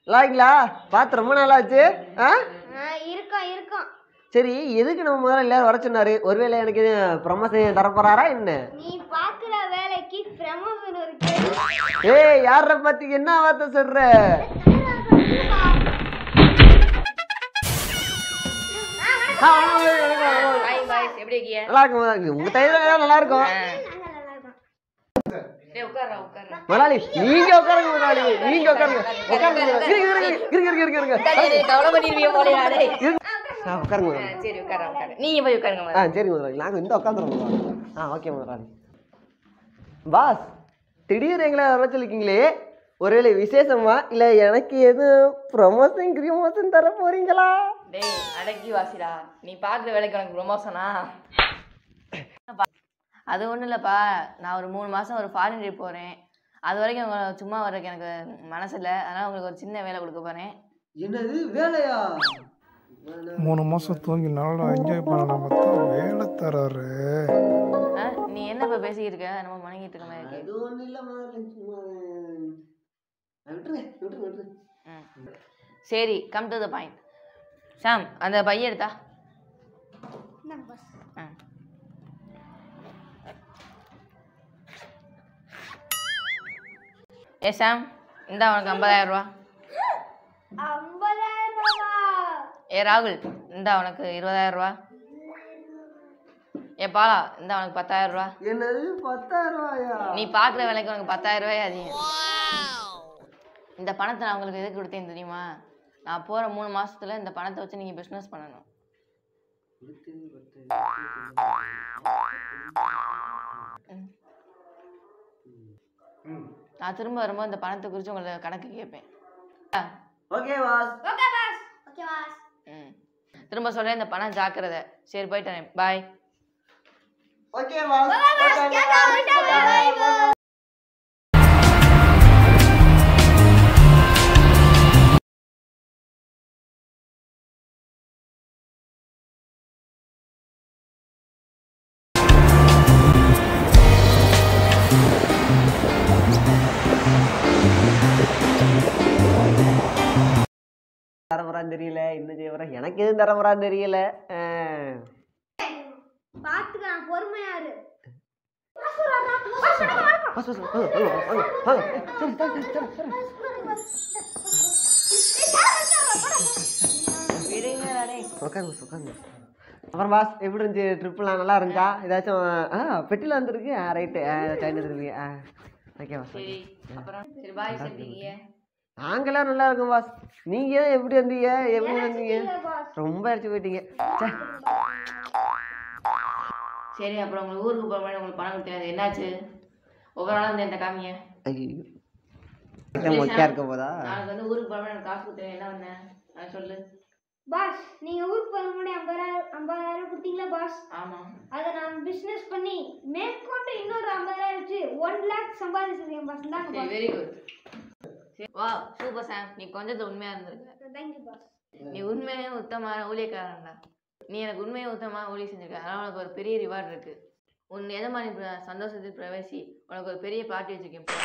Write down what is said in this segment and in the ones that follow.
நல்லா இருக்கீங்களா பார்த்து ரொம்ப நாள் ஆச்சு ஆ இருக்கோம் இருக்கோம் சரி எதுக்கு நம்ம முதல்ல எல்லாரும் வர சொன்னாரு ஒருவேளை எனக்கு எதுவும் ப்ரமோஷன் தரப்போறாரா என்ன நீ பாக்குற வேலைக்கு ப்ரமோஷன் இருக்கு ஏய் யார பத்தி என்ன வார்த்தை சொல்ற ஆ, வணக்கம், வணக்கம், வணக்கம். ஹாய் பாய்ஸ் எப்படி இருக்கீங்க நல்லா இருக்கும் நல்லா இருக்கும். உங்க தைரியம் நல்லா இருக்கும் டேய் உட்கார்றா உட்கார்றா முதலாளி நீங்க உட்காருங்க முதலாளி நீங்க உட்காருங்க உட்காருங்க முதலாளி. இருங்க இருங்க இருங்க இருங்க இருங்க இருங்க டேய் கவலை பண்ணிருவிய போலையா டேய் ஆ உட்காருங்க முதலாளி. ஆ, சரி உட்கார்றா உட்காரு நீங்க போய் உட்காருங்க ஆ முதல்ல. சரிங்க முதலாளி நாங்கள் இந்த உட்காந்துறோம் முதலாளி ஆ ஓகே முதலாளி பாஸ் திடீர்னு எங்களை வர சொல்லிருக்கீங்களே ஒருவேளை விசேஷமா இல்லை எனக்கு எதுவும் ப்ரொமோஷன் கிரிமோஷன் தர போறீங்களா டேய் அடக்கி வாசிடா நீ பாக்குற வேலைக்கு உனக்கு ப்ரொமோஷனா அது ஒன்றும் இல்லைப்பா நான் ஒரு மூணு மாதம் ஒரு ஃபாரின் ட்ரிப் போகிறேன் அது வரைக்கும் உங்களை சும்மா வர்றதுக்கு எனக்கு மனசு இல்லை அதனால் உங்களுக்கு ஒரு சின்ன வேலை கொடுக்க போகிறேன் என்னது வேலையா மூணு மாதம் தூங்கி நல்லா என்ஜாய் பண்ணலாம் பார்த்தா வேலை தராரு நீ என்னப்பா பேசிக்கிட்டு இருக்க நம்ம மணங்கிட்டு இருக்க மாதிரி இருக்கு அது ஒன்றும் இல்லை முதலாளி சும்மா ஆ, விட்டுருங்க விட்டுருங்க விட்டுருங்க ம். சரி come to the point Sam அந்த பைய எடுத்தா ஆ. ஏ சாம் இந்தா உனக்கு ஐம்பதாயிரம் ரூபா ஐம்பதாயிரம் ரூபா ஏ ராகுல் இந்தா உனக்கு இருபதாயிரம் ரூபா ஏ பாலா இந்தா உனக்கு பத்தாயிரம் ரூபா என்னது பத்தாயிரம் ரூபாயா நீ பார்க்குற வேலைக்கு உனக்கு பத்தாயிரம் ரூபாய் அதிகம் இந்த பணத்தை நான் உங்களுக்கு எதுக்கு கொடுத்தேன் தெரியுமா நான் போகிற மூணு மாசத்துல இந்த பணத்தை வச்சு நீங்கள் பிஸ்னஸ் பண்ணணும் நான் திரும்ப வரும்போது இந்த பணத்தை குறித்து உங்களை கணக்கு கேட்பேன் ஆ, okay boss okay boss okay boss ம் திரும்ப சொல்கிறேன் இந்த பணம் ஜாக்கிரதை சரி போயிட்டேன் bye okay boss okay boss தரமுறான்னு தெரியல என்ன செய்ய போறேன் எனக்கு எதுவும் தரமுறான்னு தெரியல ஆ. பாத்துக்கலாம் பொறுமையா இரு பாஸ், பாஸ், வாங்க, வாங்க, வாங்க, வாங்க. சரி, சரி, சரி, சரி, சரி. விடுங்கடா டேய். உட்காருங்க பாஸ், உட்காருங்க பாஸ். அப்புறம் பாஸ் எப்படி இருந்துச்சு ட்ரிப்லாம் நல்லா இருந்துச்சா ஏதாச்சும் ஆ பெட்டியில் வந்துருக்கு ஆ ரைட்டு ஆ சைன் எடுத்துருக்கீங்க ஆ ஓகே பாஸ் சரி அப்புறம் சரி பாய் சொல்லிருக்கீங்க நாங்களாம் நல்லா இருக்கோம் பாஸ் நீங்கள் எப்படி வந்தீங்க எப்படி வந்தீங்க பாஸ் ரொம்ப அடிச்சு போயிட்டீங்க ச்சே. சரி அப்புறம் உங்களுக்கு ஊருக்கு போகிற மாதிரி உங்களுக்கு பணம் கொடுத்தேன் என்னாச்சு ஒவ்வொரு நாளும் வந்து என்கிட்ட காமிங்க ஐயோ மொக்கையா இருக்க போதா நாளைக்கு வந்து ஊருக்கு போகிற மாதிரி எனக்கு காசு கொடுத்தேன் என்ன பண்ணேன் அதை சொல்லு பாஸ் நீங்க ஊருக்கு போக முன்னாடி ஐம்பதாயிரம் ஐம்பதாயிரம் கொடுத்தீங்களா பாஸ் ஆமாம் அதை நான் பிசினஸ் பண்ணி மேற்கொண்டு இன்னொரு ஐம்பதாயிரம் வச்சு ஒன் லேக் சம்பாதிச்சிருக்கேன் பாஸ் இந்தாங்க சரி பாஸ் வெரி குட் வா சூப்பர் சாம் நீ கொஞ்சம் உண்மையாக இருந்திருக்க தேங்க்யூ பாஸ் நீ உண்மையே உத்தமான ஊழியக்காரன்டா நீ எனக்கு உண்மையை உத்தமாக ஊழிய செஞ்சிருக்க அதனால் உனக்கு ஒரு பெரிய ரிவார்டு இருக்கு உன் எஜமானி பிர- சந்தோஷத்தில் பிரவேசி உனக்கு ஒரு பெரிய பார்ட்டி வச்சிருக்கேன் போ.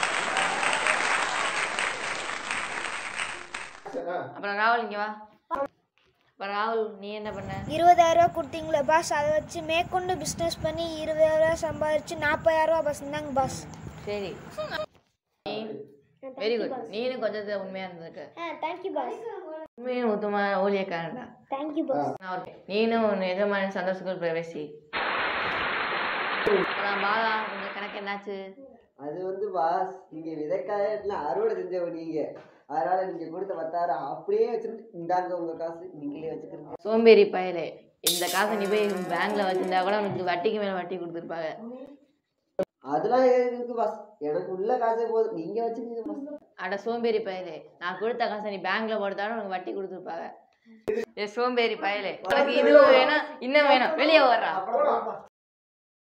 அப்புறம் ராகுல் இங்கே வா அப்புறம் ராகுல் நீ என்ன பண்ண இருபதாயிரம் ரூபா கொடுத்தீங்களே பாஸ் அதை வச்சு மேற்கொண்டு பிஸ்னஸ் பண்ணி இருபதாயிரம் ரூபா சம்பாதிச்சு நாற்பதாயிரம் ரூபா பாஸ் இந்தாங்க பாஸ் சரி நீ வெரி குட் நீனும் கொஞ்சத்தை உண்மையாக இருந்திருக்க ஆ தேங்க்யூ பாஸ் உண்மையும் உத்தமான ஊழியக்காரன்டா தேங்க்யூ பாஸ் நான் ஒரு- நீனும் உன் எஜமானி சந்தோஷத்தில் பிரவேசி அப்புறம் பாலா உங்க கணக்கு என்னாச்சு அது வந்து பாஸ் நீங்க விதைக்காய அறுவடை செஞ்சவ நீங்க அதனால நீங்க கொடுத்த பத்தாயிரம் அப்படியே வச்சுட்டு இந்தாங்க உங்க காசு நீங்களே வச்சுக்கிறீங்க சோம்பேறி பயலே இந்த காசை நீ போய் பேங்க்ல வச்சிருந்தா கூட உனக்கு வட்டிக்கு மேல வட்டி கொடுத்துருப்பாங்க அதெல்லாம் இருக்கு பாஸ் எனக்கு உள்ள காசே போதும் நீங்க வச்சுக்கோங்க பாஸ் அட சோம்பேறி பயலே நான் கொடுத்த காசை நீ பேங்க்ல போட்டாலும் உனக்கு வட்டி கொடுத்துருப்பாங்க ஏ சோம்பேறி பயலே உனக்கு இது வேணும் இன்னும் வேணும் வெளியே வர்றா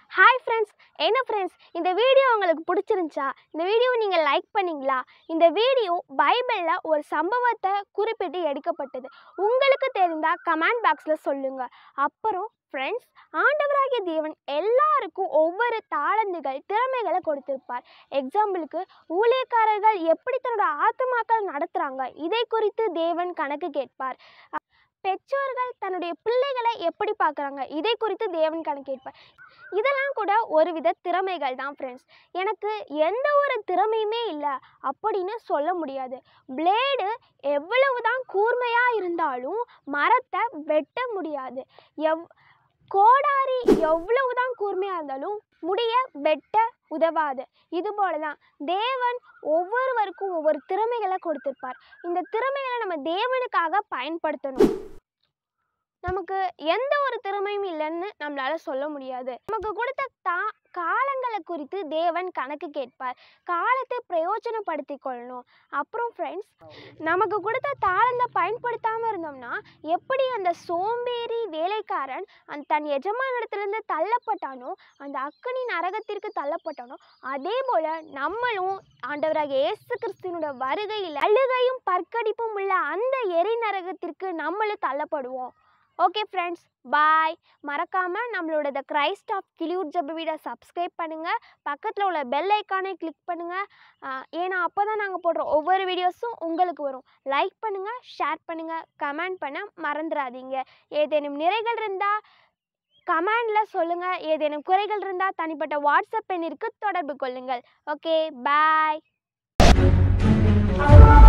ஹாய் ஃப்ரெண்ட்ஸ் என்ன ஃப்ரெண்ட்ஸ் இந்த வீடியோ உங்களுக்கு பிடிச்சிருந்துச்சா இந்த வீடியோ நீங்கள் லைக் பண்ணீங்களா இந்த வீடியோ பைபிளில் ஒரு சம்பவத்தை குறிப்பிட்டு எடுக்கப்பட்டது உங்களுக்கு தெரிந்தால் கமெண்ட் பாக்ஸில் சொல்லுங்கள் அப்புறம் ஃப்ரெண்ட்ஸ் ஆண்டவராகிய தேவன் எல்லாருக்கும் ஒவ்வொரு தாளந்துகள் திறமைகளை கொடுத்திருப்பார் எக்ஸாம்பிளுக்கு ஊழியக்காரர்கள் எப்படி தன்னோட ஆத்துமாக்கள் நடத்துகிறாங்க இதை குறித்து தேவன் கணக்கு கேட்பார் அ- பெற்றோர்கள் தன்னுடைய பிள்ளைகளை எப்படி பார்க்குறாங்க இதை குறித்து தேவன் கணக்கு கேட்பார் இதெல்லாம் கூட ஒரு வித திறமைகள் தான் ஃப்ரெண்ட்ஸ் எனக்கு எந்த ஒரு திறமையுமே இல்லை அப்படின்னு சொல்ல முடியாது பிளேடு எவ்வளவு தான் கூர்மையாக இருந்தாலும் மரத்தை வெட்ட முடியாது எவ் கோடாரி எவ்வளவு தான் கூர்மையாக இருந்தாலும் முடிய வெட்ட உதவாது இது போல தான் தேவன் ஒவ்வொருவருக்கும் ஒவ்வொரு திறமைகளை கொடுத்திருப்பார் இந்த திறமைகளை நம்ம தேவனுக்காக பயன்படுத்தணும் நமக்கு எந்த ஒரு திறமையும் இல்லைன்னு நம்மளால சொல்ல முடியாது நமக்கு கொடுத்த தா காலங்களை குறித்து தேவன் கணக்கு கேட்பார் காலத்தை பிரயோஜனப்படுத்தி கொள்ளணும் அப்புறம் ஃப்ரெண்ட்ஸ் நமக்கு கொடுத்த தாளந்தை பயன்படுத்தாமல் இருந்தோம்னா எப்படி அந்த சோம்பேறி வேலைக்காரன் அந்த தன் எஜமானிடத்திலிருந்து தள்ளப்பட்டானோ அந்த அக்கனி நரகத்திற்கு தள்ளப்பட்டானோ அதே போல் நம்மளும் ஆண்டவராக இயேசு கிறிஸ்துவனோட வருகையில் அழுகையும் பற்கடிப்பும் உள்ள அந்த எரி நரகத்திற்கு நம்மளும் தள்ளப்படுவோம் ஓகே ஃப்ரெண்ட்ஸ் பாய் மறக்காமல் நம்மளோட த கிரைஸ்ட் ஆஃப் கிளியூர் ஜப வீடை சப்ஸ்கிரைப் பண்ணுங்கள் பக்கத்தில் உள்ள பெல் ஐக்கானை கிளிக் பண்ணுங்கள் ஏன்னா அப்போ தான் நாங்கள் போடுற ஒவ்வொரு வீடியோஸும் உங்களுக்கு வரும் லைக் பண்ணுங்கள் ஷேர் பண்ணுங்கள் கமெண்ட் பண்ண மறந்துடாதீங்க ஏதேனும் நிறைகள் இருந்தால் கமெண்டில் சொல்லுங்கள் ஏதேனும் குறைகள் இருந்தால் தனிப்பட்ட வாட்ஸ்அப் எண்ணிற்கு தொடர்பு கொள்ளுங்கள் ஓகே பாய்